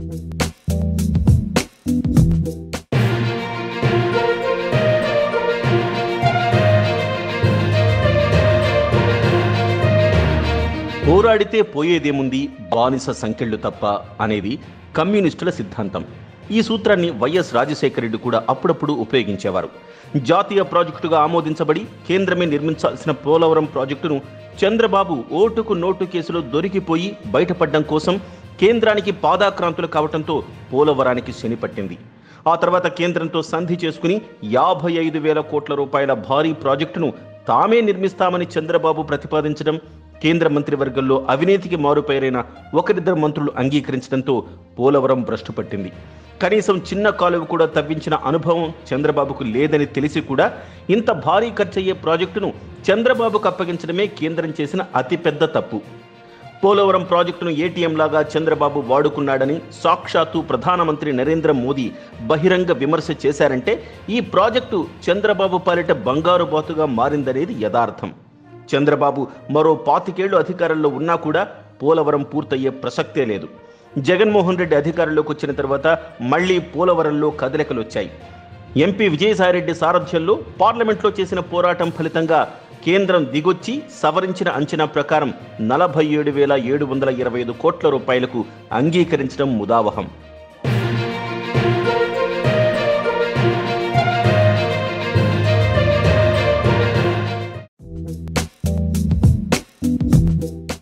పోరాడితే పోయేదేముంది బానిస సంఖ్యలు తప్ప అనేది కమ్యూనిస్టుల సిద్ధాంతం ఈ సూత్రాన్ని వైఎస్ రాజశేఖర రెడ్డి కూడా అప్పుడప్పుడు ఉపయోగించేవారు జాతీయ ప్రాజెక్టుగా ఆమోదించబడి కేంద్రమే నిర్మించాల్సిన పోలవరం ప్రాజెక్టును చంద్రబాబు ఓటుకు నోటు కేసులో దొరికిపోయి బయటపడడం కోసం కేంద్రానికి పాదాక్రాంతులు కావడంతో పోలవరానికి శని పట్టింది ఆ తర్వాత కేంద్రంతో సంధి చేసుకుని యాభై ఐదు వేల కోట్ల రూపాయల భారీ ప్రాజెక్టును తామే నిర్మిస్తామని చంద్రబాబు ప్రతిపాదించడం కేంద్ర మంత్రివర్గంలో అవినీతికి మారుపేరైన ఒకరిద్దరు మంత్రులు అంగీకరించడంతో పోలవరం భ్రష్టు పట్టింది కనీసం చిన్న కాలువ కూడా తవ్వించిన అనుభవం చంద్రబాబుకు లేదని తెలిసి కూడా ఇంత భారీ ఖర్చయ్యే ప్రాజెక్టును చంద్రబాబుకు అప్పగించడమే కేంద్రం చేసిన అతిపెద్ద తప్పు పోలవరం ప్రాజెక్టును ఏటీఎం లాగా చంద్రబాబు వాడుకున్నాడని సాక్షాత్తు ప్రధానమంత్రి నరేంద్ర మోదీ బహిరంగ విమర్శ చేశారంటే ఈ ప్రాజెక్టు చంద్రబాబు పాలిట బంగారు బాతుగా మారిందనేది యథార్థం చంద్రబాబు మరో పాతికేళ్లు అధికారంలో ఉన్నా కూడా పోలవరం పూర్తయ్యే ప్రసక్తే లేదు జగన్మోహన్ రెడ్డి అధికారంలోకి వచ్చిన తర్వాత మళ్లీ పోలవరంలో కదలికలు వచ్చాయి ఎంపీ విజయసాయిరెడ్డి సారథ్యంలో పార్లమెంట్లో చేసిన పోరాటం ఫలితంగా కేంద్రం దిగొచ్చి సవరించిన అంచనా ప్రకారం నలభై ఏడు వేల ఏడు వందల ఇరవై ఐదు కోట్ల రూపాయలకు అంగీకరించడం ముదావహం